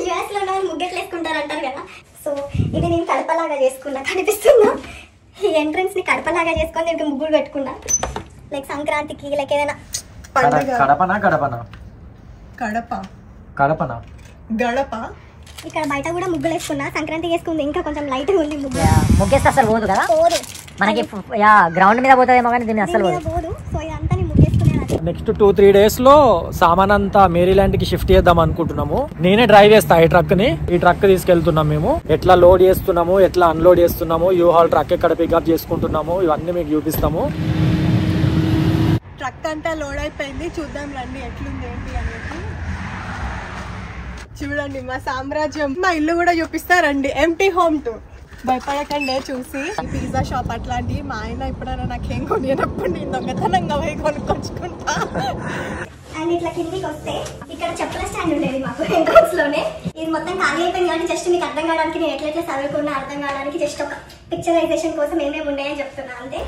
US లో ఉన్న వాళ్ళు ముగ్గెట్లు వేసుకుంటారు అంటారు కదా సో ఇది నేను కడపలాగా చేసుకున్నా కనిపిస్తున్నా ఈ ఎంట్రన్స్ ని కడపలాగా చేసుకొని దీనికి ముగ్గులు పెట్టుకున్నా లైక్ సంక్రాంతికి లైక్ ఏదైనా పండుగ కడపనా గడపనా కడప కడపనా గడప ఇక్కడ బయట కూడా ముగ్గులు వేసుకున్నా సంక్రాంతికి వేసుకుంది ఇంకా కొంచెం లైట్ ఉంది ముగ్గు యా, ముగ్గేస్తే అసలు పోదు కదా పోదు మనకి ఫు- యా గ్రౌండ్ మీద పోతుందేమో కానీ దీన్ని అసలు దీని మీద పోదు పోదు సో ఇదంతా నేను ముగ్గేసుకునేది నెక్స్ట్ టూ త్రీ డేస్ లో సామాన్ అంతా మేరీల్యాండ్ కి షిఫ్ట్ చేద్దాం అనుకుంటున్నాము నేనే డ్రైవ్ చేస్తా ఈ ట్రక్ ని ఈ ట్రక్ తీసుకెళ్తున్నాం మేము ఎట్లా లోడ్ చేస్తున్నాము ఎట్లా అన్లోడ్ చేస్తున్నాము యూ హాల్ ట్రక్ ఎక్కడ పికప్ చేసుకుంటున్నాము ఇవన్నీ మీకు చూపిస్తాము ట్రక్ అంతా లోడ్ అయిపోయింది చూద్దాం రండి ఎట్లుంది ఏంటి అనేది చూడండి మా సామ్రాజ్యం మా ఇల్లు కూడా చూపిస్తారండి ఎంటీ హోమ్ టు భయపడకండి చూసి పిజ్జా షాప్ అట్లాంటివి మా ఆయన ఎప్పుడైనా నాకేం కొనినప్పుడు నేను దొంగతనంగా పోయి కొనుక్కొచ్చుకుంటా అండ్ ఇట్లా కిందికి వస్తే ఇక్కడ చెప్పుల స్టాండ్ ఉండేది మాకు ఎంట్రన్స్ లోనే ఇది మొత్తం ఖాళీ అయిపోయింది కాబట్టి జస్ట్ మీకు అర్థం కావడానికి నేను ఎట్లెట్లా చదువుకున్నా అర్థం కావడానికి జస్ట్ ఒక పిక్చరైజేషన్ కోసం ఏమేమి ఉన్నాయని చెప్తున్నా అంతే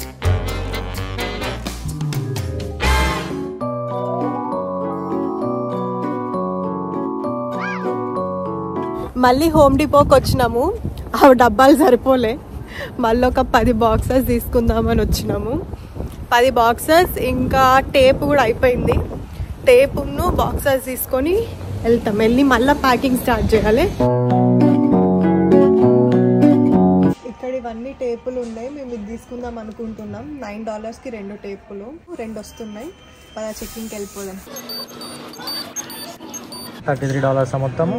మళ్ళీ హోమ్ డిపోకి వచ్చినాము ఆ డబ్బాలు సరిపోలే మళ్ళీ ఒక పది బాక్సెస్ తీసుకుందామని వచ్చినాము పది బాక్సెస్ ఇంకా టేప్ కూడా అయిపోయింది టేపును బాక్సెస్ తీసుకొని వెళ్తాం వెళ్ళి మళ్ళీ ప్యాకింగ్ స్టార్ట్ చేయాలి ఇక్కడ ఇవన్నీ టేపులు ఉన్నాయి మేము ఇది తీసుకుందాం అనుకుంటున్నాం నైన్ డాలర్స్కి రెండు టేపులు రెండు వస్తున్నాయి పద చెక్కింగ్కి వెళ్ళిపోదాం థర్టీ త్రీ డాలర్స్ మొత్తము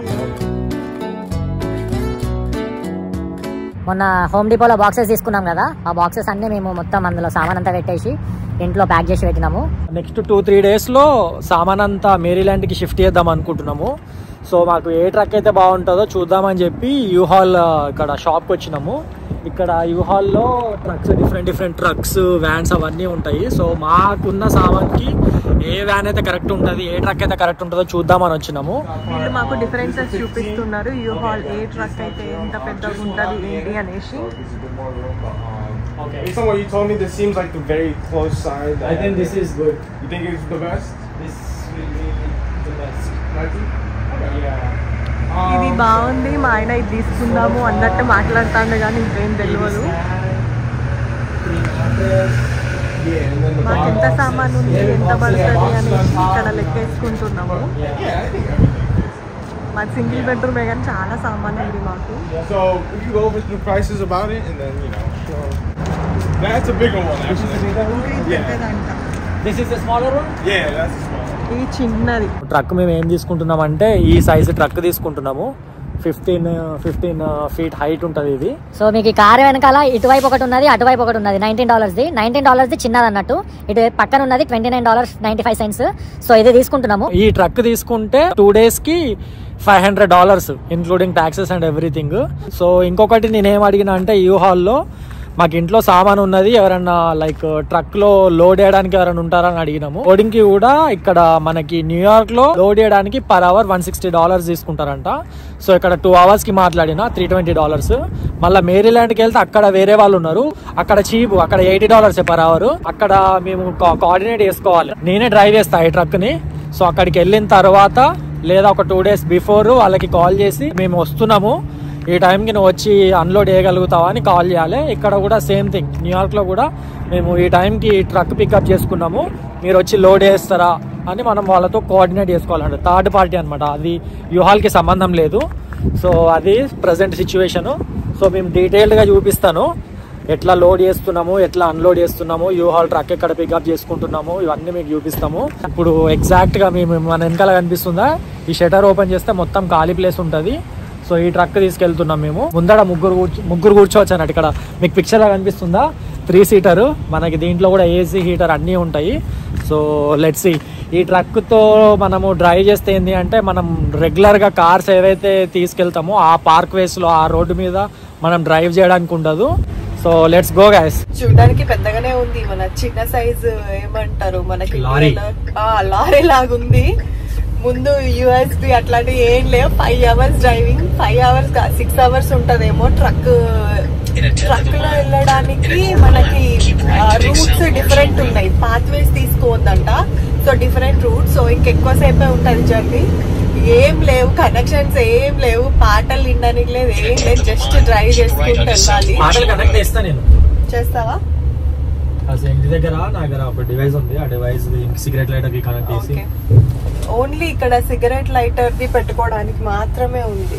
మొన్న హోమ్ డిపోలో బాక్సెస్ తీసుకున్నాం కదా ఆ బాక్సెస్ అన్ని మేము మొత్తం అందులో సామాన్ అంతా పెట్టేసి ఇంట్లో ప్యాక్ చేసి పెట్టినాము నెక్స్ట్ టూ త్రీ డేస్ లో సామాన్ అంతా మేరీల్యాండ్ కి షిఫ్ట్ చేద్దాం అనుకుంటున్నాము సో మాకు ఏ ట్రక్ అయితే బాగుంటుందో చూద్దామని చెప్పి యూహాల్ ఇక్కడ షాప్కి వచ్చినాము ఇక్కడ యూహాల్లో trucks different different trucks vans అవన్నీ ఉంటాయి సో మాకున్న సామాన్కి ఏ వ్యాన్ అయితే కరెక్ట్ ఉంటుంది ఏ ట్రక్ అయితే కరెక్ట్ ఉంటుందో చూద్దామని వచ్చినాము వీళ్ళు మాకు డిఫరెన్సెస్ చూపిస్తున్నారు యూ హాల్ ఏ ట్రక్ అయితే ఎంత పెద్దగా ఉంటుంది ఏంటి అనేసి Based on what you told me, this seems like the very close side. I think this is good You think it's the best? This will be the best Nike? ఇది బాగుంది మా ఆయన ఇది తీసుకుందాము అన్నట్టు మాట్లాడుతాడు కానీ ఇంకేం తెలియదు Yeah, and then the మాకు ఎంత సామాన్ ఉంది ఎంత పడుతుంది అనేసి ఇక్కడ లెక్కేసుకుంటున్నాము Yeah, I think everything. మాకు సింగిల్ బెడ్రూమే కానీ చాలా సామాన్ ఉంది మాకు So we can go over the prices about it, and then you know. So that's a bigger one actually. Yeah, this is the smaller one yeah, that's a small. one. ఇది చిన్నది truck మేము ఏం తీసుకుంటున్నాం అంటే ఈ size truck తీసుకుంటున్నాము fifteen fifteen feet height ఉంటుంది ఇది సో మీకు ఈ కారు వెనకాల ఇటువైపు ఒకటి ఉన్నది అటువైపు ఒకటి ఉన్నది నైన్టీన్ డాలర్స్ది నైన్టీన్ డాలర్స్ది చిన్నది అన్నట్టు ఇటు పక్కన ఉన్నది twenty nine dollars ninety five cents so ఇది తీసుకుంటున్నాము ఈ ట్రక్ తీసుకుంటే టూ డేస్ కి five hundred dollars including taxes and everything so ఇంకొకటి నేనేం అడిగిన అంటే యూ హాల్లో మాకు ఇంట్లో సామాన్ ఉన్నది ఎవరన్నా లైక్ ట్రక్ లో లోడ్ చేయడానికి ఎవరైనా ఉంటారా అని అడిగినాము లోడింగ్ కి కూడా ఇక్కడ మనకి న్యూయార్క్ లో లోడ్ చేయడానికి per hour one sixty dollars తీసుకుంటారంట సో ఇక్కడ టూ అవర్స్ కి మాట్లాడిన త్రీ ట్వంటీ డాలర్స్ మళ్ళీ మేరీల్యాండ్కి వెళ్తే అక్కడ వేరే వాళ్ళు ఉన్నారు అక్కడ చీప్ అక్కడ ఎయిటీ డాలర్స్ పర్ అవర్ అక్కడ మేము కోఆర్డినేట్ చేసుకోవాలి నేనే డ్రైవ్ చేస్తా ఈ ట్రక్ ని సో అక్కడికి వెళ్ళిన తర్వాత లేదా ఒక టూ డేస్ బిఫోర్ వాళ్ళకి కాల్ చేసి మేము వస్తున్నాము ఈ టైంకి నువ్వు వచ్చి అన్లోడ్ చేయగలుగుతావా అని కాల్ చేయాలి ఇక్కడ కూడా సేమ్ థింగ్ న్యూయార్క్లో కూడా మేము ఈ టైంకి ట్రక్ పికప్ చేసుకున్నాము మీరు వచ్చి లోడ్ చేస్తారా అని మనం వాళ్ళతో కోఆర్డినేట్ చేసుకోవాలంటే థర్డ్ పార్టీ అనమాట అది వ్యూహాల్కి సంబంధం లేదు సో అది ప్రజెంట్ సిచ్యువేషను సో మేము డీటెయిల్డ్గా చూపిస్తాను ఎట్లా లోడ్ చేస్తున్నాము ఎట్లా అన్లోడ్ చేస్తున్నాము యూ హాల్ ట్రక్ ఎక్కడ పికప్ చేసుకుంటున్నాము ఇవన్నీ మీకు చూపిస్తాము ఇప్పుడు ఎగ్జాక్ట్ గా మేము మన వెనకాల కనిపిస్తుందా ఈ షటర్ ఓపెన్ చేస్తే మొత్తం ఖాళీ ప్లేస్ ఉంటుంది సో ఈ ట్రక్ తీసుకెళ్తున్నాం మేము ముందర ముగ్గురు కూర్చో ముగ్గురు కూర్చోవచ్చు అన్నట్టు ఇక్కడ మీకు పిక్చర్ లా కనిపిస్తుందా త్రీ సీటర్ మనకి దీంట్లో కూడా ఏసీ హీటర్ అన్నీ ఉంటాయి సో లెట్స్ సి ఈ ట్రక్తో మనము డ్రైవ్ చేస్తే ఏంటి అంటే మనం రెగ్యులర్గా కార్స్ ఏవైతే తీసుకెళ్తామో ఆ పార్క్ వేస్లో ఆ రోడ్డు మీద మనం డ్రైవ్ చేయడానికి ఉండదు సో లెట్స్ గో గైస్ చూడడానికి పెద్దగానే ఉంది మన చిన్న సైజు ఏమంటారు మనకి లారీ. ఆ, లారీ లాగుంది ముందు యూఎస్బి అట్లాంటివి ఏం లేవు five hours driving five hours six hours ఉంటదేమో ట్రక్ ట్రక్ లో వెళ్ళడానికి మనకి రూట్స్ డిఫరెంట్ ఉన్నాయి పాత్ వేస్ తీసుకోవద్దంట సో డిఫరెంట్ రూట్స్ సో ఇంకెక్కువసేపే ఉంటుంది జర్నీ ఏం లేవు కనెక్షన్స్ ఏం లేవు పాటలు వినడానికి లేదు ఏం లేదు జస్ట్ డ్రైవ్ చేసుకుంటూ వెళ్ళాలి మాటలు కనెక్ట్ చేస్తా నేను చేస్తావా అసలు ఇంటి దగ్గర నా దగ్గర ఒక డివైస్ ఉంది ఆ డివైస్ సిగరెట్ లైటర్ కి కనెక్ట్ చేసి ఓకే ఓన్లీ ఇక్కడ సిగరెట్ లైటర్ ది పెట్టుకోవడానికి మాత్రమే ఉంది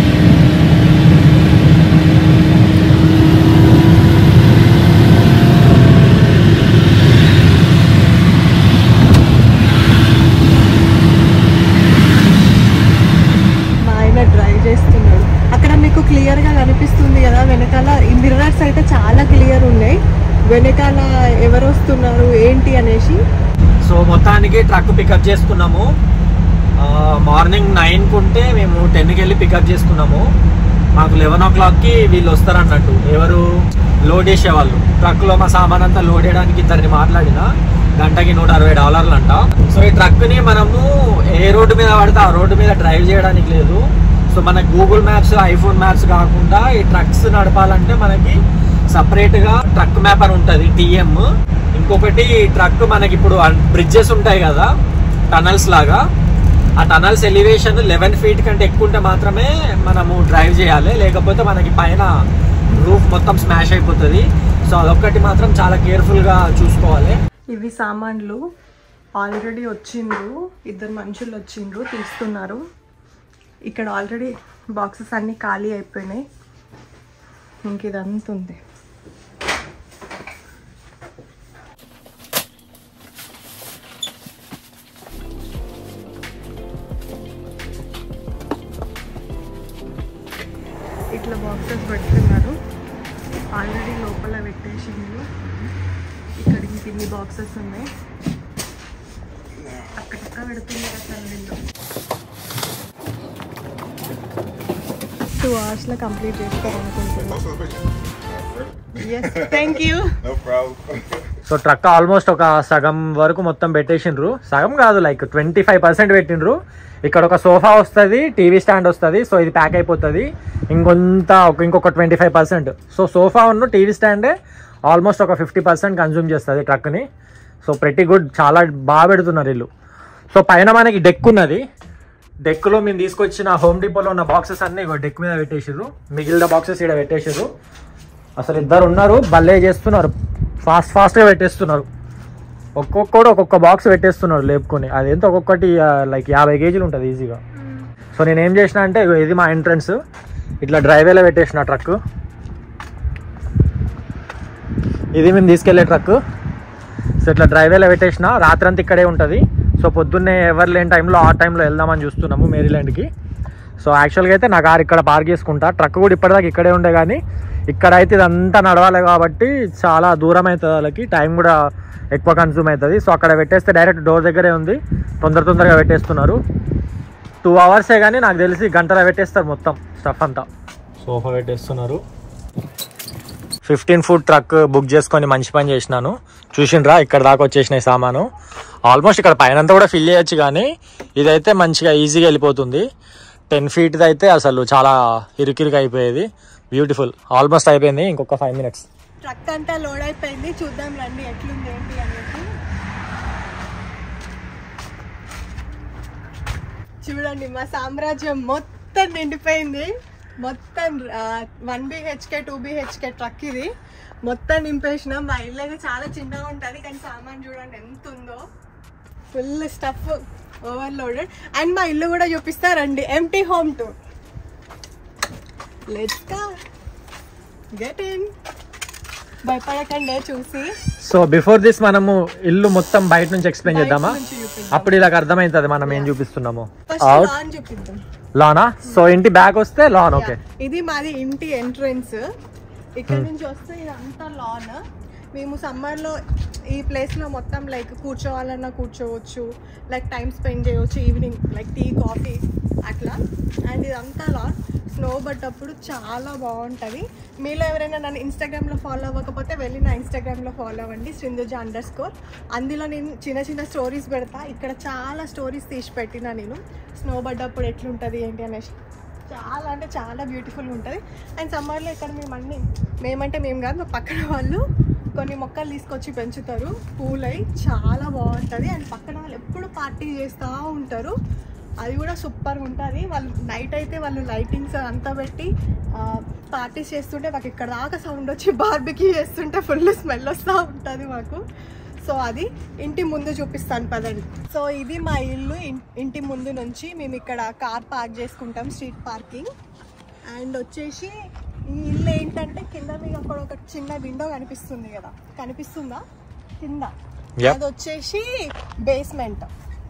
మా ఆయన డ్రైవ్ చేస్తున్నాడు అక్కడ మీకు క్లియర్ గా కనిపిస్తుంది కదా వెనకాల ఈ మిర్రర్స్ అయితే చాలా క్లియర్ ఉన్నాయి వెనకాల ఎవరు వస్తున్నారు ఏంటి అనేసి సో మొత్తానికి ట్రక్ పికప్ చేసుకున్నాము మార్నింగ్ నైన్ కుంటే మేము టెన్కి వెళ్ళి పికప్ చేసుకున్నాము మాకు లెవెన్ ఓ క్లాక్కి వీళ్ళు వస్తారన్నట్టు ఎవరు లోడ్ చేసేవాళ్ళు ట్రక్లో మా సామాన్ అంతా లోడ్ చేయడానికి ఇద్దరిని మాట్లాడిన గంటకి నూట అరవై డాలర్లు అంట సో ఈ ట్రక్ని మనము ఏ రోడ్డు మీద పడితే ఆ రోడ్డు మీద డ్రైవ్ చేయడానికి లేదు సో మన గూగుల్ మ్యాప్స్ ఐఫోన్ మ్యాప్స్ కాకుండా ఈ ట్రక్స్ నడపాలంటే మనకి సపరేట్గా ట్రక్ మ్యాప్ అని ఉంటుంది టీఎం ఇంకొకటి ట్రక్ మనకి ఇప్పుడు బ్రిడ్జెస్ ఉంటాయి కదా టనల్స్ లాగా ఆ టనల్స్ ఎలివేషన్ లెవెన్ ఫీట్ కంటే ఎక్కువ ఉంటే మాత్రమే మనము డ్రైవ్ చేయాలి లేకపోతే మనకి పైన రూఫ్ మొత్తం స్మాష్ అయిపోతుంది సో అదొక్కటి మాత్రం చాలా కేర్ఫుల్గా చూసుకోవాలి ఇవి సామాన్లు ఆల్రెడీ వచ్చిండ్రు ఇద్దరు మనుషులు వచ్చిండ్రు తీస్తున్నారు ఇక్కడ ఆల్రెడీ బాక్సెస్ అన్నీ ఖాళీ అయిపోయినాయి ఇంక ఇదంతా ఉంది ఇట్లా బాక్సెస్ పెడుతున్నారు ఆల్రెడీ లోపల పెట్టేసిండ్రు ఇక్కడ ఇంక ఇన్ని బాక్సెస్ ఉన్నాయి అక్కడక్క పెడుతున్నారు అసలు వీళ్ళు టూ అవర్స్లో కంప్లీట్ చేస్తారనుకుంటున్నాను yes thank you No problem. So truck almost ఒక సగం వరకు మొత్తం పెట్టేసిండ్రు సగం కాదు లైక్ ట్వంటీ ఫైవ్ పర్సెంట్ పెట్టిండ్రు ఇక్కడ ఒక సోఫా వస్తుంది టీవీ స్టాండ్ వస్తుంది సో ఇది ప్యాక్ అయిపోతుంది ఇంకొంత ఒక ఇంకొక twenty five percent so sofa ఉన్న టీవీ స్టాండే ఆల్మోస్ట్ ఒక ఫిఫ్టీ పర్సెంట్ కన్జ్యూమ్ చేస్తుంది ట్రక్ని సో ప్రతి గుడ్ చాలా బాగా పెడుతున్నారు వీళ్ళు సో పైన మనకి డెక్ ఉన్నది డెక్లో మేము తీసుకొచ్చిన హోమ్ డిపోలో ఉన్న బాక్సెస్ అన్ని డెక్ మీద పెట్టేసారు మిగిలిన బాక్సెస్ ఇక్కడ పెట్టేసారు అసలు ఇద్దరు ఉన్నారు భలే చేస్తున్నారు ఫాస్ట్ ఫాస్ట్గా పెట్టేస్తున్నారు ఒక్కొక్కడు ఒక్కొక్క బాక్స్ పెట్టేస్తున్నారు లేపుకొని అదేంతో ఒక్కొక్కటి లైక్ యాభై కేజీలు ఉంటుంది ఈజీగా సో నేను ఏం చేసిన అంటే ఇగో ఇది మా ఎంట్రన్స్ ఇట్లా డ్రైవేలో పెట్టేసిన ట్రక్ ఇది మేము తీసుకెళ్లే ట్రక్ సో ఇట్లా డ్రైవేలో పెట్టేసిన రాత్రంతా ఇక్కడే ఉంటుంది సో పొద్దున్నే ఎవరు లేని టైంలో ఆ టైంలో వెళ్దామని చూస్తున్నాము మేరీల్యాండ్కి సో యాక్చువల్గా అయితే నా కార్ ఇక్కడ పార్క్ చేసుకుంటా ట్రక్ కూడా ఇప్పటిదాకా ఇక్కడే ఉండే కానీ ఇక్కడ అయితే ఇదంతా నడవాలి కాబట్టి చాలా దూరం అవుతుంది వాళ్ళకి టైం కూడా ఎక్కువ కన్సూమ్ అవుతుంది సో అక్కడ పెట్టేస్తే డైరెక్ట్ డోర్ దగ్గరే ఉంది తొందర తొందరగా పెట్టేస్తున్నారు టూ అవర్సే కానీ నాకు తెలిసి గంటలో పెట్టేస్తారు మొత్తం స్టఫ్ అంతా సోఫా పెట్టేస్తున్నారు ఫిఫ్టీన్ ఫుట్ ట్రక్ బుక్ చేసుకొని మంచి పని చేసినాను చూసిండ్రా ఇక్కడ దాకా వచ్చేసినాయి సామాను ఆల్మోస్ట్ ఇక్కడ పైన కూడా ఫిల్ చేయొచ్చు కానీ ఇదైతే మంచిగా ఈజీగా వెళ్ళిపోతుంది టెన్ ఫీట్ది అయితే అసలు చాలా ఇరుకిరుకు అయిపోయేది బ్యూటిఫుల్ ఆల్మోస్ట్ అయిపోయింది ఇంకొక ఫైవ్ మినిట్స్ ట్రక్ అంతా లోడ్ అయిపోయింది చూద్దాం రండి ఎట్లుంది ఏంటి అనేది చూడండి మా సామ్రాజ్యం మొత్తం నిండిపోయింది మొత్తం one BHK two BHK truck ఇది మొత్తం నింపేసినాం మా ఇల్లు అయితే చాలా చిన్నగా ఉంటుంది కానీ సామాన్ చూడండి ఎంత ఉందో ఫుల్ స్టఫ్ ఓవర్లోడెడ్ అండ్ మా ఇల్లు కూడా చూపిస్తారండి empty home tour let's get in భయపడకండి చూసి సో బిఫోర్ దిస్ మనము ఇల్లు మొత్తం బయట నుంచి ఎక్స్ప్లెయిన్ చేద్దామా నుంచి చూపిద్దాం. అప్పుడు ఇలా అర్థమవుతుంది మనం ఏం చూపిస్తున్నాము ఫస్ట్ అవుట్ లాన్ చూపిద్దాం లానా సో ఇంటి బ్యాగ్ వస్తే లాన్ ఓకే ఇది మాది ఇంటి ఎంట్రన్స్ ఇక్కడ నుంచి వస్తే ఇదంతా లాన్ మేము సమ్మర్ లో ఈ ప్లేస్ లో మొత్తం లైక్ కూర్చోవాలన్నా కూర్చోవచ్చు లైక్ టైం స్పెండ్ చేయవచ్చు ఈవినింగ్ లైక్ టీ కాఫీ అట్లా అండ్ ఇదంతా లాన్ స్నో పడ్డప్పుడు చాలా బాగుంటుంది మీలో ఎవరైనా నన్ను ఇన్స్టాగ్రామ్లో ఫాలో అవ్వకపోతే వెళ్ళి నా ఇన్స్టాగ్రామ్లో ఫాలో అవ్వండి సింధుజ అండర్ స్కోర్ అందులో నేను చిన్న చిన్న స్టోరీస్ పెడతా ఇక్కడ చాలా స్టోరీస్ తీసి పెట్టిన నేను స్నో పడ్డప్పుడు ఎట్లుంటుంది ఏంటి అనేసి చాలా అంటే చాలా బ్యూటిఫుల్గా ఉంటుంది అండ్ సమ్మర్లో ఇక్కడ మేము అన్ని మేమంటే మేము కాదు మా పక్కన వాళ్ళు కొన్ని మొక్కలు తీసుకొచ్చి పెంచుతారు పూలై చాలా బాగుంటుంది అండ్ పక్కన వాళ్ళు ఎప్పుడు పార్టీ చేస్తూ ఉంటారు అది కూడా సూపర్ ఉంటుంది వాళ్ళు నైట్ అయితే వాళ్ళు లైటింగ్స్ అంతా పెట్టి పార్టీస్ చేస్తుంటే మాకు ఇక్కడ దాకా సౌండ్ వచ్చి బార్బిక్యూ చేస్తుంటే ఫుల్ స్మెల్ వస్తూ ఉంటుంది మాకు సో అది ఇంటి ముందు చూపిస్తాను పదండి సో ఇది మా ఇల్లు ఇన్- ఇంటి ముందు నుంచి మేము ఇక్కడ కార్ పార్క్ చేసుకుంటాం స్ట్రీట్ పార్కింగ్ అండ్ వచ్చేసి ఈ ఇల్లు ఏంటంటే కింద మీకు అక్కడ ఒక చిన్న విండో కనిపిస్తుంది కదా కనిపిస్తుందా కింద Yep. అది వచ్చేసి బేస్మెంట్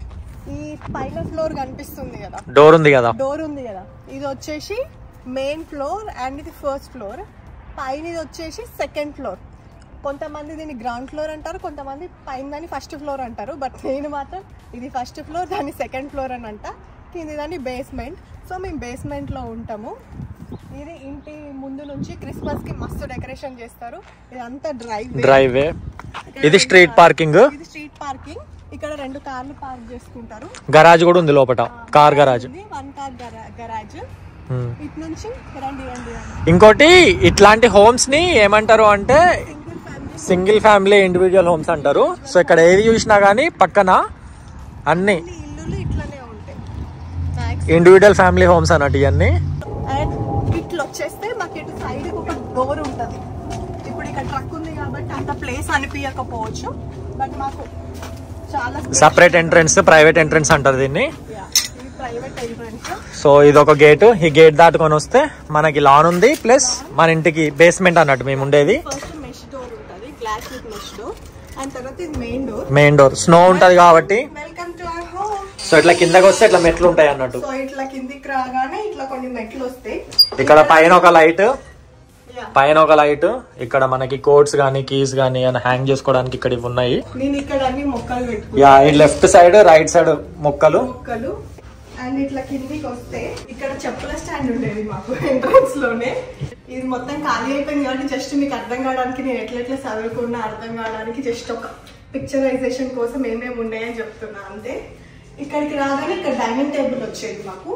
ఈ పైన ఫ్లోర్ కనిపిస్తుంది కదా డోర్ ఉంది కదా డోర్ ఉంది కదా ఇది వచ్చేసి మెయిన్ ఫ్లోర్ అండ్ ఇది ఫస్ట్ ఫ్లోర్ పైన ఇది వచ్చేసి సెకండ్ ఫ్లోర్ కొంతమంది దీన్ని గ్రౌండ్ ఫ్లోర్ అంటారు కొంతమంది పైన దాన్ని ఫస్ట్ ఫ్లోర్ అంటారు బట్ నేను మాత్రం ఇది ఫస్ట్ ఫ్లోర్ దాన్ని సెకండ్ ఫ్లోర్ అని అంట కింది దాన్ని బేస్మెంట్ సో మేము బేస్మెంట్లో ఉంటాము ఇది ఇంటి ముందు నుంచి క్రిస్మస్ కి మస్తు డెకరేషన్ చేస్తారు ఇదంతా డ్రైవ్ డ్రైవే ఇది స్ట్రీట్ పార్కింగ్ ఇది స్ట్రీట్ పార్కింగ్ ఇక్కడ రెండు కార్లు పార్క్ చేసుకుంటారు గరాజ్ కూడా ఉంది లోపల car garage one car garage ఇటు నుంచి రండి రండి రండి ఇంకోటి ఇట్లాంటి హోమ్స్ ని ఏమంటారు అంటే సింగిల్ ఫ్యామిలీ ఇండివిజువల్ హోమ్స్ అంటారు సో ఇక్కడ ఏది చూసినా గానీ పక్కన అన్ని ఈ ఇల్లులు ఇట్లనే ఉంటాయి మ్యాక్స్ ఇండివిజువల్ ఫ్యామిలీ హోమ్స్ అన్నట్టు ఇవన్నీ అండ్ ఇట్లా వచ్చేస్తే మాకు ఇటు సైడ్ ఒక డోర్ ఉంటుంది ఇప్పుడు ఇక్కడ ట్రక్ ఉంది కాబట్టి అంత ప్లేస్ అనిపించకపోవచ్చు బట్ మాకు చాలా సపరేట్ ఎంట్రన్స్ ప్రైవేట్ ఎంట్రన్స్ అంటారు దీన్ని Yeah, ఇది ప్రైవేట్ ఎంట్రన్స్ సో ఇది ఒక గేట్ ఈ గేట్ దాటుకొని వస్తే మనకి లాన్ ఉంది ప్లస్ మన ఇంటికి బేస్మెంట్ అన్నట్టు మేము ఉండేది ఫస్ట్ మెష్ డోర్ ఉంటుంది glass with mesh door and తర్వాత ఇది main door main door snow ఉంటది కాబట్టి welcome to our home so ఇట్లా కిందకి వస్తే ఇట్లా మెట్లు ఉంటాయి అన్నట్టు సో ఇట్లా కిందికి రాగానే ఇట్లా కొన్ని మెట్లు వస్తాయి ఇక్కడ పైన ఒక లైట్ Yeah. పైన ఒక లైట్ ఇక్కడ మనకి కోడ్స్ గానీ కీస్ గానీ హ్యాంగ్ చేసుకోవడానికి ఇక్కడ ఇవి ఉన్నాయి నేను ఇక్కడ అన్ని మొక్కలు పెట్టుకున్నాను యా ఈ లెఫ్ట్ సైడ్ రైట్ సైడ్ మొక్కలు మొక్కలు అండ్ ఇట్లా కిందికి వస్తే ఇక్కడ చెప్పుల స్టాండ్ ఉండేది మాకు ఎంట్రన్స్ లోనే ఇది మొత్తం ఖాళీ అయిపోయింది కాబట్టి జస్ట్ మీకు అర్థం కావడానికి నేను ఎట్లా ఎట్లా చదువుకున్నా అర్థం కావడానికి జస్ట్ ఒక పిక్చరైజేషన్ కోసం ఏమేమి ఉన్నాయని చెప్తున్నా అంతే ఇక్కడికి రాగానే ఇక్కడ డైనింగ్ టేబుల్ వచ్చేది మాకు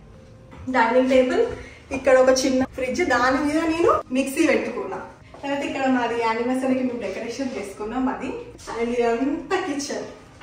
డైనింగ్ టేబుల్ ఇక్కడ ఒక చిన్న ఫ్రిడ్జ్ దాని మీద నేను మిక్సీ పెట్టుకున్నా తర్వాత ఇక్కడ మాది యానివర్సరీకి మేము డెకరేషన్ చేసుకున్నాం అది అండ్ ఇదంతా కిచెన్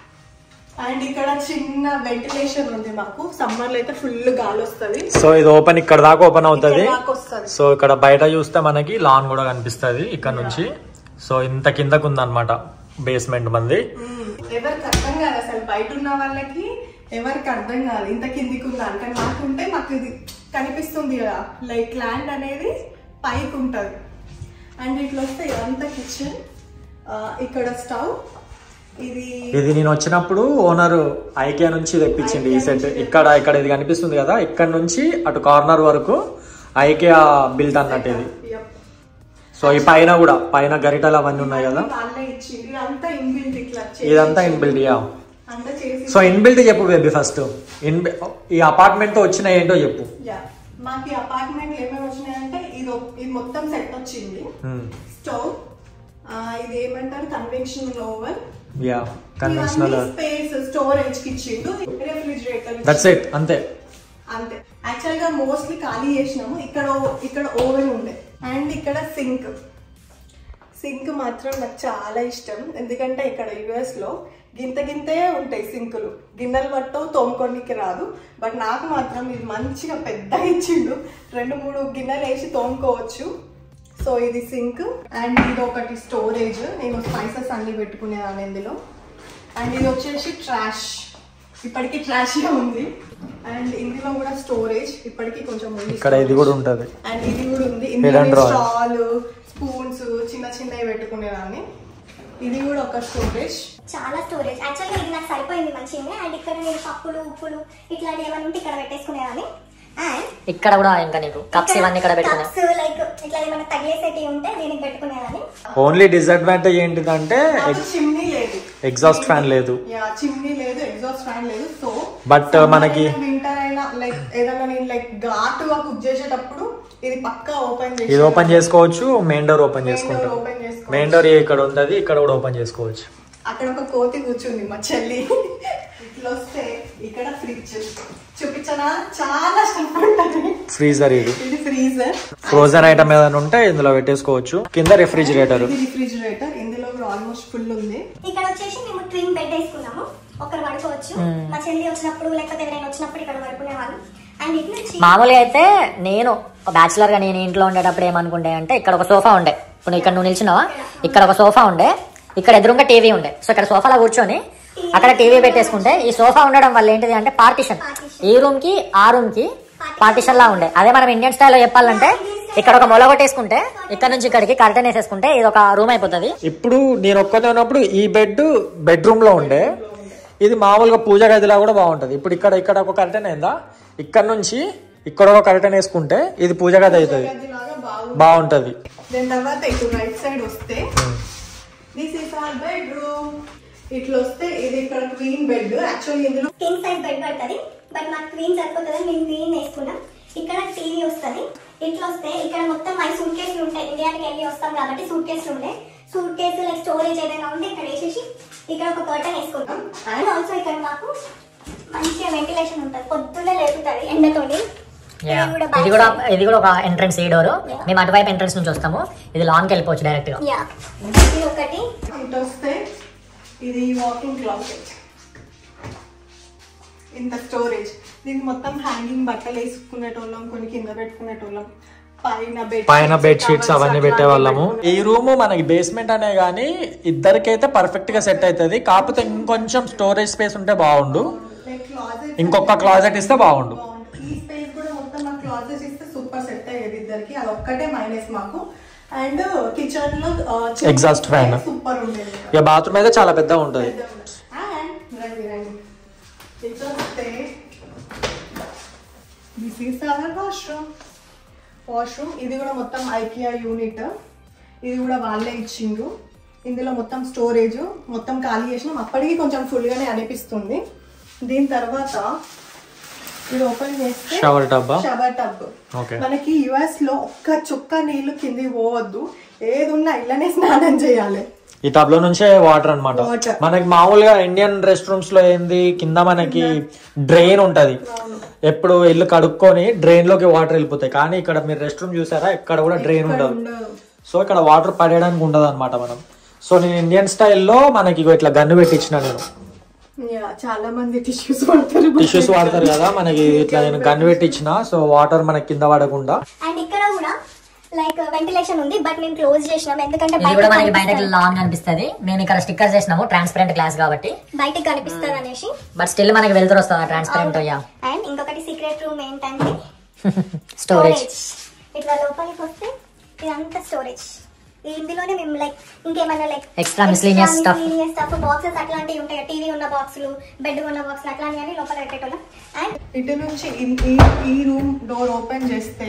అండ్ ఇక్కడ చిన్న వెంటిలేషన్ ఉంది మాకు సమ్మర్ లో అయితే ఫుల్ గాలి వస్తుంది సో ఇది ఓపెన్ ఇక్కడ దాకా ఓపెన్ అవుతుంది వస్తుంది సో ఇక్కడ బయట చూస్తే మనకి లాన్ కూడా కనిపిస్తది ఇక్కడ నుంచి సో ఇంత కిందకు ఉందన్నమాట బేస్మెంట్ మంది ఎవరికి అర్థం కాదు అసలు బయట ఉన్న వాళ్ళకి ఎవరికి అర్థం కాదు ఇంత కిందికి ఉందా కానీ మాకుంటే మాకు ఇది కనిపిస్తుంది కదా లైక్ ల్యాండ్ అనేది పైకి ఉంటది అండ్ ఇట్లా వస్తే ఇదంతా కిచెన్ ఇక్కడ స్టవ్ ఇది ఇది నేను వచ్చినప్పుడు ఓనర్ ఐకియా నుంచి తెప్పించింది ఈ సెట్ ఇక్కడ ఇక్కడ ఇది కనిపిస్తుంది కదా ఇక్కడ నుంచి అటు కార్నర్ వరకు ఐకియా బిల్ట్ అన్నట్టు ఇది Yep. సో ఈ పైన కూడా పైన గరిటలు అవన్నీ ఉన్నాయి కదా వాళ్ళే ఇచ్చింది ఇదంతా ఇన్బిల్ట్ ఇట్లా చేసి- ఇదంతా ఇన్బిల్ట్ యా అంతా చేసి సో ఇన్బిల్ట్ చెప్పు బేబీ ఫస్ట్ ఇన్ ఈ అపార్ట్మెంట్ తో వచ్చిన ఏంటో చెప్పు యా మాకు ఈ అపార్ట్మెంట్ ఏమేమి వచ్చినాయంటే ఇది ఒక్- ఇది మొత్తం సెట్ వచ్చింది Hmm. స్టవ్ ఇది ఏమంటారు conventional oven yeah conventional space storage కి ఇచ్చిండు రెఫ్రిజిరేటర్ దట్స్ ఇట్ అంతే అంతే యాక్చువల్ గా మోస్ట్లీ ఖాళీ చేసినాము ఇక్కడ ఓ- ఇక్కడ ఓవెన్ ఉండే అండ్ ఇక్కడ సింక్ సింక్ మాత్రం నాకు చాలా ఇష్టం ఎందుకంటే ఇక్కడ యుఎస్ లో గింత గింతే ఉంటాయి సింకులు గిన్నెలు పట్టవు తోముకోనికి రాదు బట్ నాకు మాత్రం ఇది మంచిగా పెద్ద ఇచ్చిండు రెండు మూడు గిన్నెలు వేసి తోముకోవచ్చు సో ఇది సింక్ అండ్ ఇది ఒకటి స్టోరేజ్ నేను స్పైసెస్ అన్ని పెట్టుకునేదాన్ని ఇందులో అండ్ ఇది వచ్చేసి ట్రాష్ ఇప్పటికి ట్రాష్ ఉంది అండ్ ఇందులో కూడా స్టోరేజ్ ఇప్పటికి కొంచెం ఉంది ఇక్కడ ఇది కూడా ఉంటది అండ్ ఇది కూడా ఉంది Hidden ఇందులో drawer. స్టాల్ స్పూన్స్ చిన్న చిన్నవి పెట్టుకునేదాన్ని ఇది కూడా ఒక స్టోరేజ్ చాలా స్టోరేజ్ యాక్చువల్గా ఇది నాకు సరిపోయింది మంచిగా అండ్ ఇక్కడ నేను పప్పులు ఉప్పులు ఇట్లాంటివి ఏమైనా ఉంటే ఇక్కడ పెట్టేసుకునేదాన్ని అండ్ ఇక్కడ కూడా ఇంకా నీకు కప్స్ ఇవన్నీ ఇక్కడ పెట్టుకున్నా కప్స్ లైక్ ఇట్లా ఏమైనా తగిలేసేటివి ఉంటే దీనికి పెట్టుకునేదాన్ని ఓన్లీ డిసడ్వాంటేజ్ ఏంటిదంటే నాకు చిమ్నీ లేదు ఎగ్జాస్ట్ ఫ్యాన్ లేదు యా చిమ్నీ లేదు ఎగ్జాస్ట్ ఫ్యాన్ లేదు సో But, మనకి- వింటర్ అయినా లైక్ ఏదైనా నేను లైక్ ఘాటుగా కుక్ చేసేటప్పుడు ఇది పక్కా ఓపెన్ ఇది ఓపెన్ చేసుకోవచ్చు మెయిన్ డోర్ ఓపెన్ చేసుకుంటాం ఓపెన్ చేసుకో మెయిన్ డోర్ ఇక్కడ ఉంటది ఇక్కడ కూడా ఓపెన్ చేసుకోవచ్చు అక్కడ ఒక కోతి కూర్చుంది మా చెల్లి ఇట్లా వస్తే ఇక్కడ ఫ్రిడ్జ్ చూపించనా చాలా స్టఫ్ ఉంటది ఫ్రీజర్ ఇది ఇది ఫ్రీజర్ ఫ్రోజన్ ఐటమ్ ఏదైనా ఉంటే ఇందులో పెట్టేసుకోవచ్చు కింద రిఫ్రిజిరేటర్ ఇది రిఫ్రిజిరేటర్ ఇందులో కూడా ఆల్మోస్ట్ ఫుల్ ఉంది ఇక్కడ వచ్చేసి మేము ట్విన్ బెడ్ వేసుకున్నాము ఒకరు పడుకోవచ్చు మా చెల్లి వచ్చినప్పుడు లేకపోతే ఎవరైనా వచ్చినప్పుడు ఇక్కడ పడుకునే వాళ్ళు అండ్ ఇటు నుంచి మామూలుగా అయితే నేను బ్యాచులర్ గా నేను ఇంట్లో ఉండేటప్పుడు ఏమనుకుంటే అంటే ఇక్కడ ఒక సోఫా ఉండే ఇప్పుడు ఇక్కడ నువ్వు నిల్చున్నావా ఇక్కడ ఒక సోఫా ఉండే ఇక్కడ ఎదురుగా టీవీ ఉండే సో ఇక్కడ సోఫాలో కూర్చొని అక్కడ టీవీ పెట్టేసుకుంటే ఈ సోఫా ఉండడం వల్ల ఏంటిది అంటే పార్టిషన్ ఈ రూమ్ కి ఆ రూమ్ కి పార్టిషన్ లా ఉండే అదే మనం ఇండియన్ స్టైల్లో చెప్పాలంటే ఇక్కడ ఒక మొల కొట్టేసుకుంటే ఇక్కడ నుంచి ఇక్కడికి కర్టెన్ వేసేసుకుంటే ఇది ఒక రూమ్ అయిపోతుంది ఇప్పుడు నేను ఒక్కనే ఉన్నప్పుడు ఈ బెడ్ బెడ్రూమ్ లో ఉండే ఇది మామూలుగా పూజ గదిలా కూడా బాగుంటది ఇప్పుడు ఇక్కడ ఇక్కడ ఒక కర్టెన్ అయిందా ఇక్కడ నుంచి ఇక్కడ ఒక కర్టెన్ వేసుకుంటే ఇది పూజ గది అవుతుంది గదిలాగా బాగుంది బాగుంటది దాని తర్వాత ఇటు రైట్ సైడ్ వస్తే దిస్ ఇస్ ఆర్ బెడ్రూమ్ ఇట్లా వస్తే ఇది ఇక్కడ క్వీన్ బెడ్ యాక్చువల్లీ ఇందులో కింగ్ సైజ్ బెడ్ పడుతుంది బట్ మాకు క్వీన్ సరిపోతుంది మేము క్వీన్ వేసుకున్నాం ఇక్కడ టీవీ వస్తుంది ఇట్లా వస్తే ఇక్కడ మొత్తం మై సూట్ కేసులు ఉంటాయి ఇండియాకి వెళ్ళి వస్తాం కాబట్టి సూట్ కేసులు ఉంటాయి సూట్ కేసు లైక్ స్టోరేజ్ ఏదైనా ఉంటే ఇక్కడ వేసేసి ఇక్కడ ఒక కర్టన్ వేసుకుంటాం అండ్ ఆల్సో ఇక్కడ మాకు మంచిగా వెంటిలేషన్ ఉంటుంది పొద్దున్నే లేపుతుంది ఎండతోని Yeah. ఇది కూడా ఇది కూడా ఇది కూడా ఒక ఎంట్రన్స్ ఈ డోర్ మేము అటువైపు ఎంట్రన్స్ నుంచి వస్తాము ఇది లాంగ్ వెళ్ళిపోవచ్చు డైరెక్ట్ గా యా ఇది ఒకటి ఇటు వస్తే ఇది వాకింగ్ క్లాసెట్ ఇంత స్టోరేజ్ దీనికి మొత్తం హ్యాంగింగ్ బట్టలు వేసుకునేటోళ్ళం కొన్ని కింద పెట్టుకునేటోళ్ళం పైన బెడ్ పైన బెడ్ షీట్స్ అవన్నీ పెట్టే వాళ్ళము ఈ రూమ్ మనకి బేస్మెంట్ అనే గానీ ఇద్దరికైతే పర్ఫెక్ట్ గా సెట్ అవుతుంది కాకపోతే ఇంకొంచెం స్టోరేజ్ స్పేస్ ఉంటే బాగుండు క్లాజెట్ ఇంకొక క్లాజెట్ ఇస్తే బాగుండు ఈ స్పేస్ కూడా మొత్తం మాకు క్లాజెస్ ఇస్తే సూపర్ సెట్ అయ్యేది ఇద్దరికి అది ఒక్కటే మైనస్ మాకు అండ్ కిచెన్ లో Exhaust fan. సూపర్ ఉండేది ఇక బాత్రూమ్ అయితే చాలా పెద్దగా ఉంటది అండ్ రండి రండి ఇటు వస్తే this is our washroom washroom ఇది కూడా మొత్తం ఐకియా యూనిట్ ఇది కూడా వాళ్ళే ఇచ్చిండ్రు ఇందులో మొత్తం స్టోరేజ్ మొత్తం ఖాళీ చేసినాం అప్పటికి కొంచెం ఫుల్ గానే అనిపిస్తుంది దీని తర్వాత ఇది ఓపెన్ చేస్తే షవర్ డబ్బా షవర్ టబ్ Okay. మనకి యుఎస్ లో ఒక్క చుక్క నీళ్లు కింది పోవద్దు ఏది ఉన్నా ఇళ్ళనే స్నానం చేయాలి ఈ టబ్ లో నుంచే వాటర్ అన్నమాట Water. మనకి మామూలుగా ఇండియన్ రెస్ట్ రూమ్స్ లో ఏంది కింద మనకి డ్రైన్ ఉంటది ఎప్పుడు ఇల్లు కడుక్కొని డ్రైన్ లోకి వాటర్ వెళ్ళిపోతాయి కానీ ఇక్కడ మీరు రెస్ట్ రూమ్ చూసారా ఇక్కడ కూడా డ్రైన్ ఉండదు ఉండదు. సో ఇక్కడ వాటర్ పడేయడానికి ఉండదు అనమాట మనం సో నేను ఇండియన్ స్టైల్లో మనకి ఇగో ఇట్లా గన్ను పెట్టించిన నేను Yeah, చాలా మంది టిష్యూస్ వాడతారు టిష్యూస్ వాడతారు కదా మనకి ఇట్లా నేను గన్ను పెట్టించిన సో వాటర్ మనకి కింద పడకుండా అండ్ ఇక్కడ కూడా లైక్ వెంటిలేషన్ ఉంది బట్ మేము క్లోజ్ చేసినాం ఎందుకంటే ఇది కూడా మనకి బయటకి కనిపిస్తది. లాంగ్ అనిపిస్తుంది మేము ఇక్కడ స్టిక్కర్ చేసినాము ట్రాన్స్పరెంట్ గ్లాస్ కాబట్టి బయటకి కనిపిస్తుంది అనేసి బట్ స్టిల్ మనకి వెళ్తురు వస్తుంది ట్రాన్స్పరెంట్ యా అండ్ ఇంకొకటి సీక్రెట్ రూమ్ ఏంటంటే స్టోరేజ్ ఇట్లా లోపలికి వస్తే ఇదంతా స్టోరేజ్ ఇందులోనే మేము లైక్ ఇంకేమైనా like Extra miscellaneous stuff. Stuff boxes అట్లాంటివి ఉంటాయి టీవీ ఉన్న బాక్సులు బెడ్ ఉన్న బాక్సులు అట్లాంటివన్నీ లోపల పెట్టేటోళ్ళం అండ్ ఇటు నుంచి ఈ- ఈ- ఈ రూమ్ డోర్ ఓపెన్ చేస్తే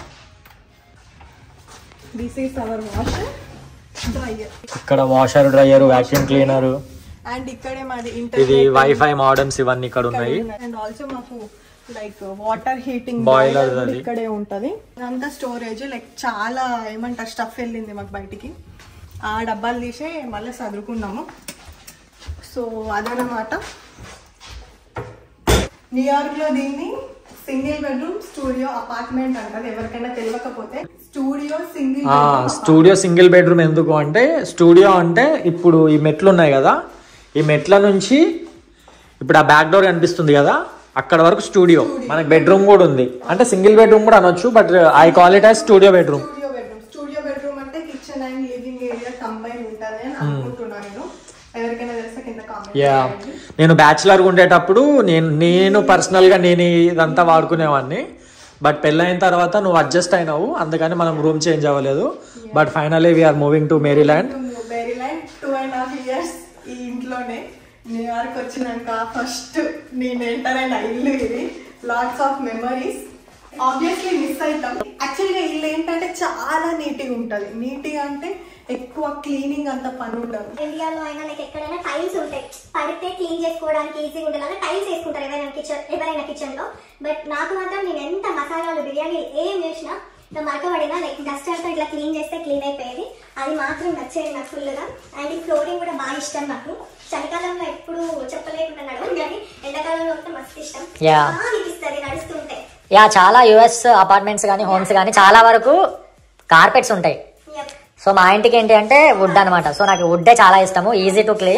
this is our wash dryer ఇక్కడ washer dryer vacuum cleaner and ఇక్కడే మాది ఇది వైఫై మోడమ్స్ ఇవన్నీ ఇక్కడ ఉన్నాయి అండ్ ఆల్సో మాకు లైక్ వాటర్ హీటింగ్ Boiler అది. ఇక్కడే ఉంటది అంతా స్టోరేజ్ లైక్ చాలా ఏమంటారు స్టఫ్ వెళ్ళింది మాకు బయటికి ఆ డబ్బాలు తీసే మళ్ళీ చదువుకున్నాము సో అదనమాట న్యూయార్క్ లో దీన్ని సింగిల్ బెడ్రూమ్ స్టూడియో అపార్ట్మెంట్ అంటారు ఎవరికైనా తెలియకపోతే studio single studio single bedroom ఎందుకు అంటే స్టూడియో అంటే ఇప్పుడు ఈ మెట్లు ఉన్నాయి కదా ఈ మెట్ల నుంచి ఇప్పుడు ఆ బ్యాక్ డోర్ కనిపిస్తుంది కదా అక్కడ వరకు స్టూడియో మనకి బెడ్రూమ్ కూడా ఉంది అంటే సింగిల్ బెడ్రూమ్ కూడా అనొచ్చు but I call it as studio bedroom studio bedroom studio bedroom అంటే kitchen and living area combine ఉంటుంది అని అనుకుంటున్నాను నేను ఎవరికైనా తెలిస్తే కింద యా కామెంట్ నేను బ్యాచులర్ ఉండేటప్పుడు నేను నేను పర్సనల్ గా నేను ఇదంతా వాడుకునేవాడిని బట్ పెళ్ళైన తర్వాత నువ్వు అడ్జస్ట్ అయినావు అందుకని మనం రూమ్ చేంజ్ అవ్వలేదు but finally we're moving to Maryland Maryland two and half years ఈ ఇంట్లోనే న్యూయార్క్ వచ్చినాక ఫస్ట్ నేను ఎంటర్ అయిన ఇల్లు ఇది lots of memories obviously miss అవుతాం యాక్చువల్గా ఇల్లు ఏంటంటే చాలా నీట్గా ఉంటుంది నీట్గా అంటే ఎక్కువ క్లీనింగ్ అంత పని ఉండదు ఇండియాలో అయినా లైక్ ఎక్కడైనా టైల్స్ ఉంటాయి పడితే క్లీన్ చేసుకోవడానికి ఈజీగా ఉండేలాగా టైల్స్ వేసుకుంటారు ఎవరైనా కిచెన్ ఎవరైనా కిచెన్ లో బట్ నాకు మాత్రం నేను ఎంత మసాలాలు బిర్యానీ ఏం చేసినా ఇట్లా మరకబడినా లైక్ డస్టర్తో ఇట్లా క్లీన్ చేస్తే క్లీన్ అయిపోయేది అది మాత్రం నచ్చేది నాకు ఫుల్గా అండ్ ఈ ఫ్లోరింగ్ కూడా బాగా ఇష్టం నాకు చలికాలంలో ఎప్పుడు చెప్పలేకుండా నడవను కానీ ఎండాకాలంలో అయితే మస్తు ఇష్టం Yeah. బాగా అనిపిస్తుంది నడుస్తుంటే యా చాలా యుఎస్ అపార్ట్మెంట్స్ కానీ హోమ్స్ కానీ చాలా వరకు కార్పెట్స్ ఉంటాయి Yep. సో మా ఇంటికి ఏంటి అంటే వుడ్ అనమాట సో నాకు వుడ్డే చాలా ఇష్టము ఈజీ టు క్లీన్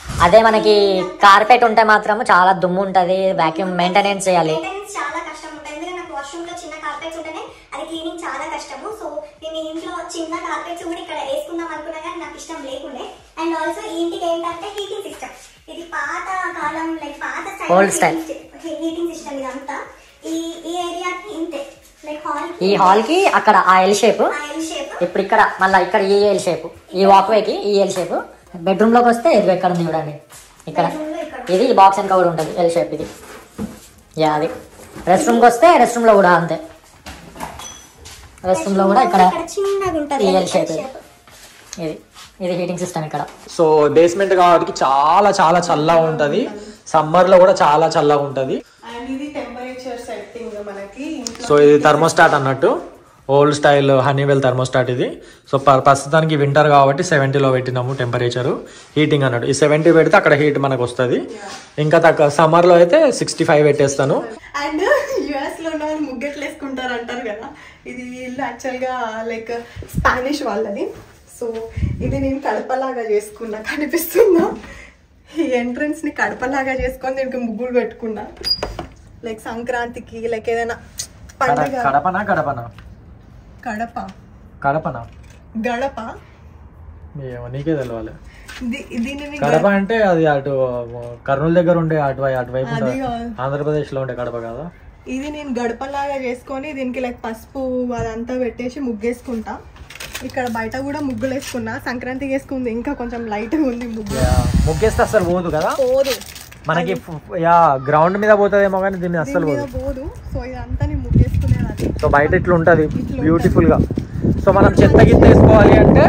అదే మనకి కార్పెట్ ఉంటే మాత్రం చాలా దుమ్ము ఉంటది వాక్యూమ్ మెయింటెనెన్స్ చేయాలి మెయింటెనెన్స్ చాలా కష్టం ఉంటుంది ఎందుకంటే నాకు వాష్రూమ్ లో చిన్న కార్పెట్స్ ఉంటేనే అది క్లీనింగ్ చాలా కష్టము సో నేను ఈ ఇంట్లో చిన్న కార్పెట్స్ కూడా ఇక్కడ వేసుకుందాం అనుకున్నా కానీ నాకు ఇష్టం లేకుండే అండ్ ఆల్సో ఈ ఇంటికి ఏంటంటే హీటింగ్ సిస్టమ్ ఇది పాత కాలం లైక్ పాత Old style. హీటింగ్ సిస్టమ్ ఇదంతా ఈ ఈ ఏరియాకి ఇంతే లైక్ హాల్ ఈ హాల్ కి అక్కడ ఆ ఎల్ షేప్ ఎల్ షేప్ ఇప్పుడు ఇక్కడ మళ్ళీ ఇక్కడ ఈ ఎల్ షేప్ ఈ వాక్వే కి ఈ ఎల్ షేప్ బెడ్రూమ్ లోకి వస్తే ఇది ఎక్కడ ఉంది చూడండి ఇక్కడ ఇది బాక్స్ వెనక కూడా ఉంటుంది ఎల్ షేప్ ఇది యా అది రెస్ట్ రూమ్కి వస్తే రెస్ట్ రూమ్ లో కూడా అంతే రెస్ట్ రూమ్ లో కూడా ఇక్కడ చిన్నగా ఉంటుంది ఈ ఎల్ షేప్ ఇది ఇది ఇది హీటింగ్ సిస్టమ్ ఇక్కడ సో బేస్మెంట్ కాబట్టి చాలా చాలా చల్లగా ఉంటది సమ్మర్ లో కూడా చాలా చల్లగా ఉంటది అండ్ ఇది టెంపరేచర్ సెట్టింగ్ మనకి ఇంట్లో సో ఇది థర్మోస్టాట్ అన్నట్టు ఓల్డ్ స్టైల్ హనీవెల్ థర్మోస్టాట్ ఇది సో ప- ప్రస్తుతానికి వింటర్ కాబట్టి సెవెంటీలో పెట్టినాము టెంపరేచర్ హీటింగ్ అన్నట్టు ఈ సెవెంటీ పెడితే అక్కడ హీట్ మనకు వస్తుంది ఇంకా తక్కువ సమ్మర్లో అయితే సిక్స్టీ ఫైవ్ పెట్టేస్తాను అండ్ యుఎస్ లో ఉన్న వాళ్ళు ముగ్గెట్లు వేసుకుంటారు అంటారు కదా ఇది ఇల్లు యాక్చువల్ గా లైక్ స్పానిష్ వాళ్ళది సో ఇది నేను కడపలాగా చేసుకున్నా కనిపిస్తుందా ఈ ఎంట్రన్స్ ని కడపలాగా చేసుకొని దీనికి ముగ్గులు పెట్టుకున్నా లైక్ సంక్రాంతికి లైక్ ఏదైనా పండుగ కడపనా గడపనా కడప కడపనా గడప ఏమో నీకే తెలవాలి ది- దీనిని కడప అంటే అది అటు కర్నూలు దగ్గర ఉండే అటువై అటువైపు అది ఉంటుంది. కాదు. ఆంధ్రప్రదేశ్ లో ఉండే కడప కదా ఇది నేను గడపలాగా చేసుకొని దీనికి లైక్ పసుపు అదంతా పెట్టేసి ముగ్గేసుకుంటా ఇక్కడ బయట కూడా ముగ్గులు వేసుకున్నా సంక్రాంతికి వేసుకుంది ఇంకా కొంచెం లైట్ ఉంది ముగ్గు యా, ముగ్గేస్తే అసలు పోదు కదా పోదు మనకి ఫు- యా గ్రౌండ్ మీద పోతుందేమో కానీ దీన్ని అస్సలు దీని మీద పోదు పోదు సో ఇదంతా నేను ముగ్గేసుకునేది అది సో బయట ఇట్లా ఉంటది ఇట్లా బ్యూటిఫుల్ గా సో మనం చెత్త గిత్త వేసుకోవాలి అంటే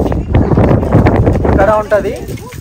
ఇక్కడ ఉంటది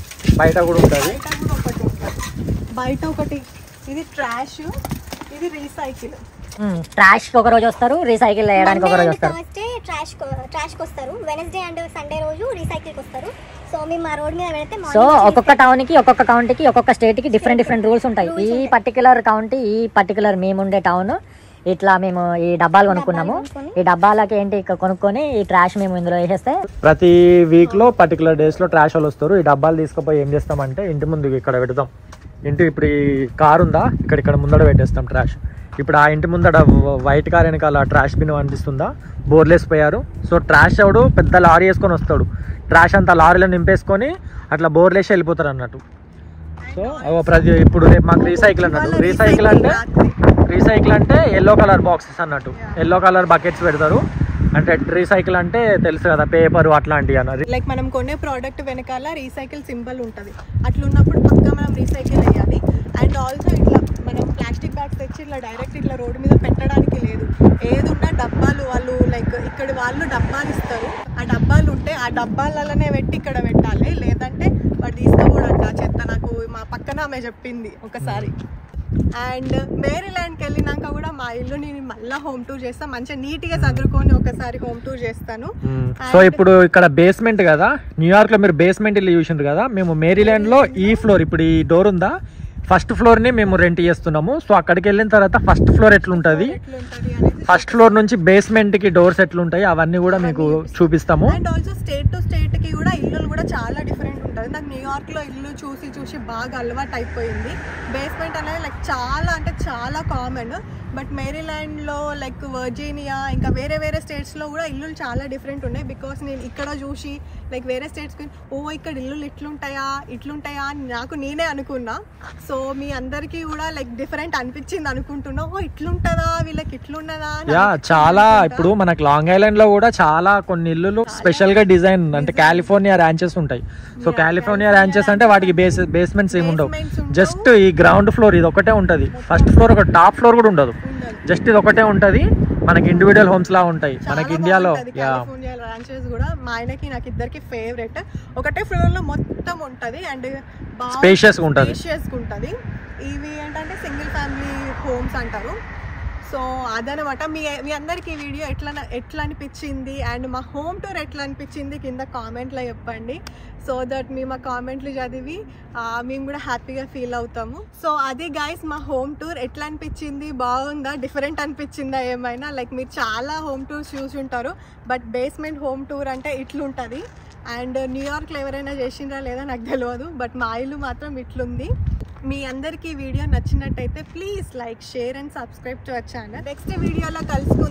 బయట కూడా ఉంటది బయట కూడా ఒకటి ఉంటుంది. బయట ఒకటి ఇది ట్రాష్ ఇది రీసైకిల్ ట్రాష్ ఒక రోజు వస్తారు రీసైకిల్ వేయడానికి ఒక రోజు వస్తారు థర్స్డే ట్రాష్ ట్రాష్కి వస్తారు వెనస్డే అండ్ సండే రోజు రీసైకిల్కి వస్తారు సో మేము ఆ రోడ్ మీద వెళితే సో ఒక్కొక్క టౌన్ కి ఒక్కొక్క కౌంటీకి ఒక్కొక్క స్టేట్ కి డిఫరెంట్ డిఫరెంట్ రూల్స్ ఉంటాయి ఈ పర్టికులర్ కౌంటీ ఈ పర్టికులర్ మేము ఉండే టౌన్ ఇట్లా మేము ఈ డబ్బాలు కొనుక్కున్నాము ఈ డబ్బాలకి ఏంటి ఇక్కడ కొనుక్కొని ఈ ట్రాష్ మేము ఇందులో వేసేస్తే ప్రతి వీక్ లో పర్టికులర్ డేస్ లో ట్రాష్ వాళ్ళు వస్తారు ఈ డబ్బాలు తీసుకుపోయి ఏం చేస్తామంటే ఇంటి ముందు ఇక్కడ పెడతాం ఇంటి ఇప్పుడు ఈ కార్ ఉందా ఇక్కడ ఇక్కడ ముందడ పెట్టేస్తాం ట్రాష్ ఇప్పుడు ఆ ఇంటి ముందడ వైట్ కార్ వెనకాల ట్రాష్ బిన్ అనిపిస్తుందా బోర్లేసి పోయారు సో ట్రాష్ ఎవడు పెద్ద లారీ వేసుకొని వస్తాడు ట్రాష్ అంతా లారీలో నింపేసుకొని అట్లా బోర్లేసి వెళ్ళిపోతారు అన్నట్టు సో అగో ప్రతి ఇప్పుడు రేపు మాకు రీసైకిల్ అన్నట్టు రీసైకిల్ అంటే రీసైకిల్ అంటే ఎల్లో కలర్ బాక్సెస్ అన్నట్టు ఎల్లో కలర్ బకెట్స్ పెడతారు అంటే రీసైకిల్ అంటే తెలుసు కదా పేపర్ అట్లాంటివి అన్నది లైక్ మనం కొనే ప్రోడక్ట్ వెనకాల రీసైకిల్ సింబల్ ఉంటుంది అట్లున్నప్పుడు పక్కా మనం రీసైకిల్ వేయాలి అండ్ ఆల్సో ఇట్లా మనం ప్లాస్టిక్ బ్యాగ్స్ తెచ్చి ఇట్లా డైరెక్ట్ ఇట్లా రోడ్డు మీద పెట్టడానికి లేదు ఏదున్నా డబ్బాలు వాళ్ళు లైక్ ఇక్కడ వాళ్ళు డబ్బాలు ఇస్తారు ఆ డబ్బాలు ఉంటే ఆ డబ్బాలలోనే పెట్టి ఇక్కడ పెట్టాలి లేదంటే వాడు తీసుకోకూడదు ఆ చెత్త నాకు మా పక్కన ఆమె చెప్పింది ఒకసారి అండ్ మేరీల్యాండ్కి వెళ్ళినాక కూడా మా ఇల్లు నేను మళ్ళీ హోమ్ టూర్ చేస్తాను మంచిగా నీట్గా చదువుకొని ఒకసారి హోమ్ టూర్ చేస్తాను సో ఇప్పుడు ఇక్కడ బేస్మెంట్ కదా న్యూయార్క్ లో మీరు బేస్మెంట్ ఇల్లు చూసిండ్రు కదా మేము మేరీల్యాండ్ లో ఈ ఫ్లోర్ ఇప్పుడు ఈ డోర్ ఉందా ఫస్ట్ ఫ్లోర్ ని మేము రెంట్ చేస్తున్నాము సో అక్కడికి వెళ్ళిన తర్వాత ఫస్ట్ ఫ్లోర్ ఎట్లుంటది ఎట్లుంటది అనేది ఫస్ట్ ఫ్లోర్ నుంచి బేస్మెంట్ కి డోర్స్ ఎట్లుంటాయి అవన్నీ కూడా మీకు చూపిస్తాము and also state to state కి కూడా ఇల్లులు కూడా చాలా డిఫరెంట్ ఉంటుంది నాకు న్యూయార్క్ లో ఇల్లు చూసి చూసి బాగా అలవాటు అయిపోయింది బేస్మెంట్ అనేది లైక్ చాలా అంటే చాలా కామన్ బట్ మేరీల్యాండ్ లో లైక్ వర్జీనియా ఇంకా వేరే వేరే స్టేట్స్ లో కూడా ఇల్లులు చాలా డిఫరెంట్ ఉన్నాయి బికాస్ నేను ఇక్కడ చూసి లైక్ వేరే స్టేట్స్ ఓ ఇక్కడ ఇల్లులు ఇట్లుంటాయా ఇట్లుంటాయా అని నాకు నేనే అనుకున్నా సో మీ అందరికీ కూడా లైక్ డిఫరెంట్ అనిపించింది అనుకుంటున్నా ఓ ఇట్లుంటదా వీళ్ళకి ఇట్లున్నదా అని యా అనిపించింది చాలా అనుకుంటా. ఇప్పుడు మనకు లాంగ్ ఐలాండ్ లో కూడా చాలా కొన్ని ఇల్లులు స్పెషల్ గా డిజైన్ అంటే కాలిఫోర్నియా ర్యాంచెస్ ఉంటాయి సో కాలిఫోర్నియా ర్యాంచెస్ అంటే వాటికి బేస్ బేస్మెంట్స్ ఏమి ఉండవు Basements ఉండవు. జస్ట్ ఈ గ్రౌండ్ ఫ్లోర్ ఇది ఒకటే ఉంటది ఫస్ట్ ఫ్లోర్ ఒక టాప్ ఫ్లోర్ కూడా ఉండదు ఉండదు. జస్ట్ ఇది ఒకటే ఉంటది మనకి ఇండివిజువల్ హోమ్స్ లా ఉంటాయి మనకి ఇండియాలో యా కాలిఫోర్నియా రాంచెస్ కూడా మా ఆయనకి నాకు ఇద్దరికి ఫేవరెట్ ఒకటే ఫ్లోర్ లో మొత్తం ఉంటది అండ్ Spacious గా ఉంటది. స్పేషియస్ ఉంటది ఇవి ఏంటంటే సింగిల్ ఫ్యామిలీ హోమ్స్ అంటారు సో అదనమాట మీ మీ అందరికి ఈ వీడియో ఎట్లా ఎట్లా అనిపించింది అండ్ మా హోమ్ టూర్ ఎట్లా అనిపించింది కింద కామెంట్లో చెప్పండి సో దట్ మేము ఆ కామెంట్లు చదివి ఆ, మేము కూడా హ్యాపీగా ఫీల్ అవుతాము సో అది గైస్ మా హోమ్ టూర్ ఎట్లా అనిపించింది బాగుందా డిఫరెంట్ అనిపించిందా ఏమైనా లైక్ మీరు చాలా హోమ్ టూర్స్ చూసి ఉంటారు బట్ బేస్మెంట్ హోమ్ టూర్ అంటే ఇట్లుంటుంది అండ్ న్యూయార్క్లో ఎవరైనా చేసిండ్రా లేదా నాకు తెలియదు బట్ మా ఇల్లు మాత్రం ఇట్లుంది మీ అందరికీ ఈ వీడియో నచ్చినట్టయితే please like share and subscribe to our channel next వీడియోలో కలుసుకుందాం